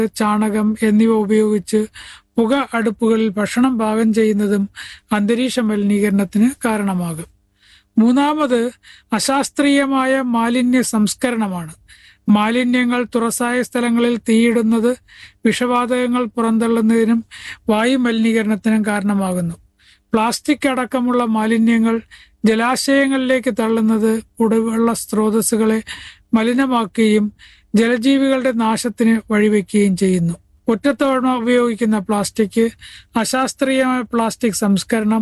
ചാണകം എന്നിവ ഉപയോഗിച്ച് പുക അടുപ്പുകളിൽ ഭക്ഷണം പാകം ചെയ്യുന്നതും അന്തരീക്ഷ മലിനീകരണത്തിന് കാരണമാകും മൂന്നാമത് അശാസ്ത്രീയമായ മാലിന്യ സംസ്കരണമാണ് മാലിന്യങ്ങൾ തുറസായ സ്ഥലങ്ങളിൽ തീയിടുന്നത് വിഷവാതകങ്ങൾ പുറന്തള്ളുന്നതിനും വായു മലിനീകരണത്തിനും കാരണമാകുന്നു പ്ലാസ്റ്റിക് അടക്കമുള്ള മാലിന്യങ്ങൾ ജലാശയങ്ങളിലേക്ക് തള്ളുന്നത് കുടിവെള്ള സ്രോതസ്സുകളെ മലിനമാക്കുകയും ജലജീവികളുടെ നാശത്തിന് വഴിവെക്കുകയും ചെയ്യുന്നു ഒറ്റത്തവണ ഉപയോഗിക്കുന്ന പ്ലാസ്റ്റിക് അശാസ്ത്രീയമായ പ്ലാസ്റ്റിക് സംസ്കരണം